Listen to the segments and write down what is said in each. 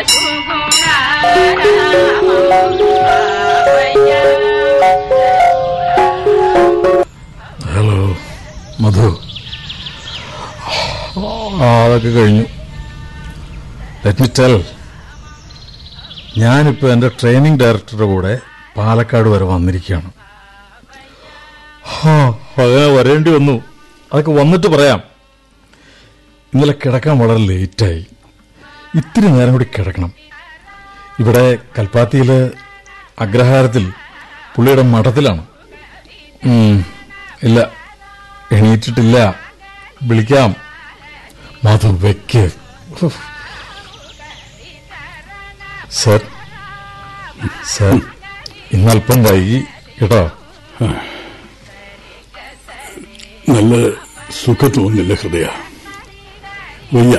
Hello മധു ആ അതൊക്കെ കഴിഞ്ഞു ലെറ്റ് മി ടെൽ ഞാനിപ്പോൾ എൻ്റെ ട്രെയിനിങ് ഡയറക്ടറുടെ കൂടെ പാലക്കാട് വരെ വന്നിരിക്കുകയാണ് ഹാ, അങ്ങനെ വരേണ്ടി വന്നു അതൊക്കെ വന്നിട്ട് പറയാം ഇന്നലെ കിടക്കാൻ വളരെ ലേറ്റായി ഇത്തിരി നേരം കൂടി കിടക്കണം ഇവിടെ കൽപ്പാത്തിയില് അഗ്രഹാരത്തിൽ പുള്ളിയുടെ മഠത്തിലാണ് ഉം, ഇല്ല എണീറ്റിട്ടില്ല വിളിക്കാം മധു വെക്ക് ഉഫ്. സർ സർ ഇന്നല്പം വൈകി കേട്ടോ നല്ല സുഖം തോന്നുന്നില്ല ഹൃദയ വയ്യ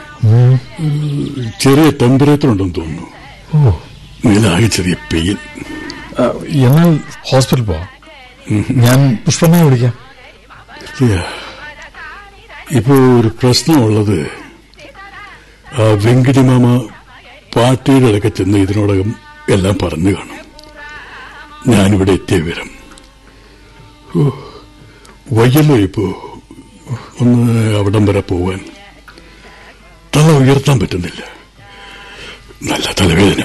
ചെറിയ ടെമ്പറേച്ചർ ഉണ്ടെന്ന് തോന്നുന്നു ഓ മേലാകെ ചെറിയ പെയിൻ ആ, എന്നാൽ ഹോസ്പിറ്റൽ പോവാം ഞാൻ പുഷ്പമ്മയെ വിളിക്കാം ഹൃദയ ഇപ്പോ ഒരു പ്രശ്നമുള്ളത് ആ വെങ്കിടിമാമ പാർട്ടിയുടെ ഇടയ്ക്ക് ചെന്ന് ഇതിനോടകം എല്ലാം പറഞ്ഞു കാണും ഞാനിവിടെ എത്തിയ വിവരം ഓ, വയ്യല്ലോ ഇപ്പോ ഒന്ന് അവിടം വരെ പോവാൻ തല ഉയർത്താൻ പറ്റുന്നില്ല നല്ല തലവേദന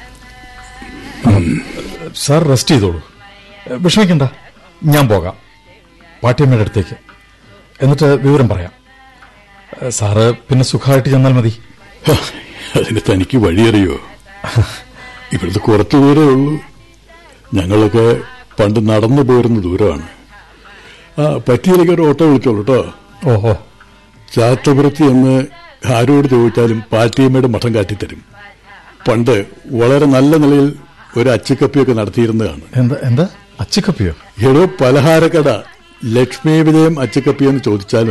സാർ റെസ്റ്റ് ചെയ്തോളൂ വിഷമിക്കണ്ട ഞാൻ പോകാം പാട്ടിയമ്മയുടെ അടുത്തേക്ക് എന്നിട്ട് വിവരം പറയാം സാറ് പിന്നെ സുഖമായിട്ട് ചെന്നാൽ മതി ഹ, അതിന് തനിക്ക് വഴിയറിയോ ഇവിടുത്തെ കുറച്ചു ദൂരേ ഉള്ളൂ ഞങ്ങളൊക്കെ പണ്ട് നടന്നു പോരുന്ന ദൂരമാണ് ആ പറ്റിയിലേക്ക് ഒരു ഓട്ടോ വിളിച്ചോളൂ കേട്ടോ ഓഹോ ചാത്തപുരത്ത് എന്ന് ആരോട് ചോദിച്ചാലും പാറ്റിയമ്മയുടെ മഠം കാട്ടിത്തരും പണ്ട് വളരെ നല്ല നിലയിൽ ഒരു അച്ചുക്കപ്പിയൊക്കെ നടത്തിയിരുന്നതാണ് എന്താ എന്താ അച്ചിക്കപ്പിയോ ഏതോ പലഹാരക്കട ലക്ഷ്മി വിജയം അച്ചുക്കപ്പി എന്ന് ചോദിച്ചാൽ